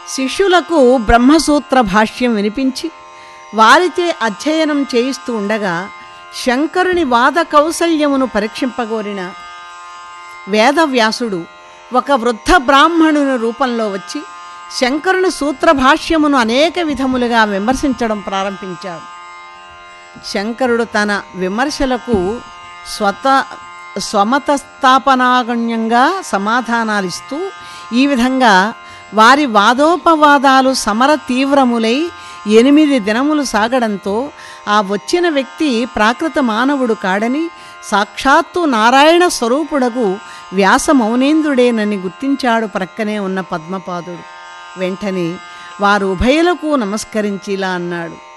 శిష్యులకు బ్రహ్మసూత్ర భాష్యం వినిపించి వారిచే అధ్యయనం చేయిస్తూ ఉండగా శంకరుని వాద కౌశల్యమును పరీక్షింపగోరిన వేదవ్యాసుడు ఒక వృద్ధ బ్రాహ్మణుని రూపంలో వచ్చి శంకరుని సూత్రభాష్యమును అనేక విధములుగా విమర్శించడం ప్రారంభించాడు శంకరుడు తన విమర్శలకు స్వత స్వమత స్థాపనాగణ్యంగా సమాధానాలిస్తూ ఈ విధంగా వారి వాదోపవాదాలు సమర తీవ్రములై ఎనిమిది దినములు సాగడంతో ఆ వచ్చిన వ్యక్తి ప్రాకృత మానవుడు కాడని సాక్షాత్తు నారాయణ స్వరూపుడకు వ్యాస మౌనేంద్రుడేనని గుర్తించాడు ప్రక్కనే ఉన్న పద్మపాదుడు వెంటనే వారు ఉభయులకు నమస్కరించి ఇలా అన్నాడు